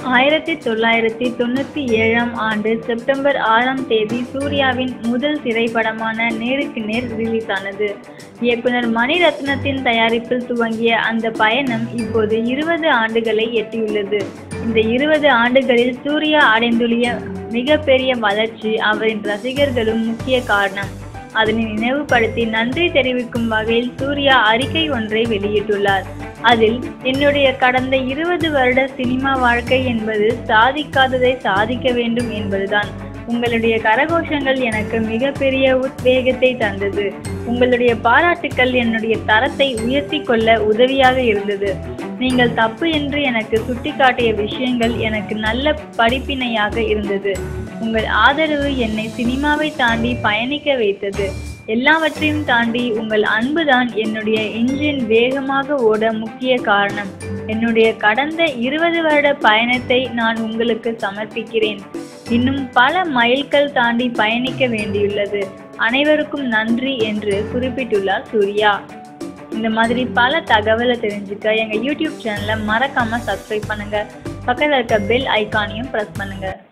ஆயிரத்தி தொள்ளாயிரத்தி தொண்ணூற்றி ஏழாம் ஆண்டு செப்டம்பர் ஆறாம் தேதி சூர்யாவின் முதல் திரைப்படமான நேருக்கு நேர் ரிலீஸ் ஆனது இயக்குனர் மணிரத்னத்தின் தயாரிப்பில் துவங்கிய அந்த பயணம் இப்போது இருபது ஆண்டுகளை எட்டியுள்ளது இந்த இருபது ஆண்டுகளில் சூர்யா அடைந்துள்ள மிகப்பெரிய வளர்ச்சி அவரின் ரசிகர்களும் முக்கிய காரணம் அதனை நினைவுபடுத்தி நன்றி தெரிவிக்கும் வகையில் சூர்யா அறிக்கை ஒன்றை வெளியிட்டுள்ளார் அதில் என்னுடைய கடந்த இருபது வருட சினிமா வாழ்க்கை என்பது சாதிக்காததை சாதிக்க வேண்டும் என்பதுதான் உங்களுடைய கரகோஷங்கள் எனக்கு மிகப்பெரிய உத்வேகத்தை தந்தது உங்களுடைய பாராட்டுக்கள் என்னுடைய தரத்தை உயர்த்தி கொள்ள உதவியாக இருந்தது நீங்கள் தப்பு என்று எனக்கு சுட்டிக்காட்டிய விஷயங்கள் எனக்கு நல்ல படிப்பினையாக இருந்தது உங்கள் ஆதரவு என்னை சினிமாவை தாண்டி பயணிக்க வைத்தது எல்லாவற்றையும் தாண்டி உங்கள் அன்புதான் என்னுடைய இன்ஜின் வேகமாக ஓட முக்கிய காரணம் என்னுடைய கடந்த இருபது வருட பயணத்தை நான் உங்களுக்கு சமர்ப்பிக்கிறேன் இன்னும் பல மைல்கள் தாண்டி பயணிக்க வேண்டியுள்ளது அனைவருக்கும் நன்றி என்று குறிப்பிட்டுள்ளார் சூர்யா இந்த மாதிரி பல தகவலை தெரிஞ்சுக்க எங்கள் யூடியூப் சேனலை மறக்காமல் சப்ஸ்கிரைப் பண்ணுங்கள் பக்கத்தில் இருக்க பெல் ஐக்கானையும் ப்ரெஸ் பண்ணுங்கள்